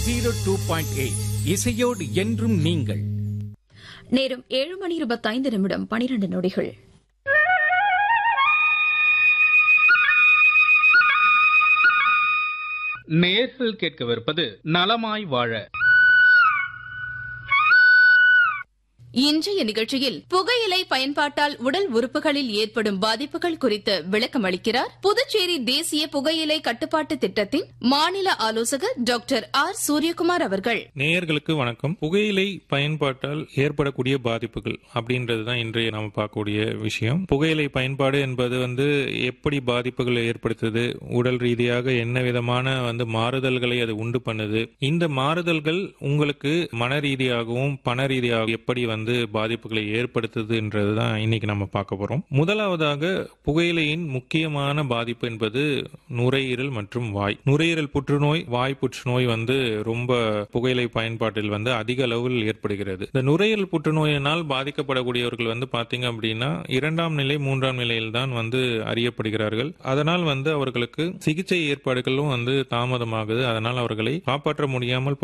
zero two point eight இசையோடு என்றும் நீங்கள் நேரம் ஏழு மணி இருபத்தைந்து நிமிடம் பனிரெண்டு நொடிகள் நேர்கள் கேட்கவிருப்பது நலமாய் வாழ இன்றைய நிகழ்ச்சியில் புகையிலை பயன்பாட்டால் உடல் உறுப்புகளில் ஏற்படும் பாதிப்புகள் குறித்து விளக்கம் அளிக்கிறார் புதுச்சேரி தேசிய புகையிலை கட்டுப்பாட்டு திட்டத்தின் மாநில ஆலோசகர் டாக்டர் ஆர் சூரியகுமார் அவர்கள் நேயர்களுக்கு வணக்கம் புகையிலை பயன்பாட்டால் ஏற்படக்கூடிய பாதிப்புகள் அப்படின்றது தான் இன்றைய நாம பார்க்கக்கூடிய விஷயம் புகையிலை பயன்பாடு என்பது வந்து எப்படி பாதிப்புகளை ஏற்படுத்துது உடல் ரீதியாக என்ன விதமான வந்து மாறுதல்களை அது உண்டு பண்ணுது இந்த மாறுதல்கள் உங்களுக்கு மன ரீதியாகவும் பண ரீதியாக எப்படி வந்து பாதிப்புகளை ஏற்படுத்துதுன்றது தான் இன்னைக்கு நம்ம பார்க்க போறோம் முதலாவதாக புகையிலையின் முக்கியமான பாதிப்பு என்பது நுரையீரல் மற்றும் வாய் நுரையீரல் புற்றுநோய் வாய் புற்றுநோய் வந்து ரொம்ப புகையிலை பயன்பாட்டில் வந்து அதிக அளவில் ஏற்படுகிறது இந்த நுரையீரல் புற்றுநோயினால் பாதிக்கப்படக்கூடியவர்கள் வந்து பாத்தீங்க அப்படின்னா இரண்டாம் நிலை மூன்றாம் நிலையில் தான் வந்து அறியப்படுகிறார்கள் அதனால் வந்து அவர்களுக்கு சிகிச்சை ஏற்பாடுகளும் வந்து தாமதமாகுது அதனால் அவர்களை காப்பாற்ற முடியாமல்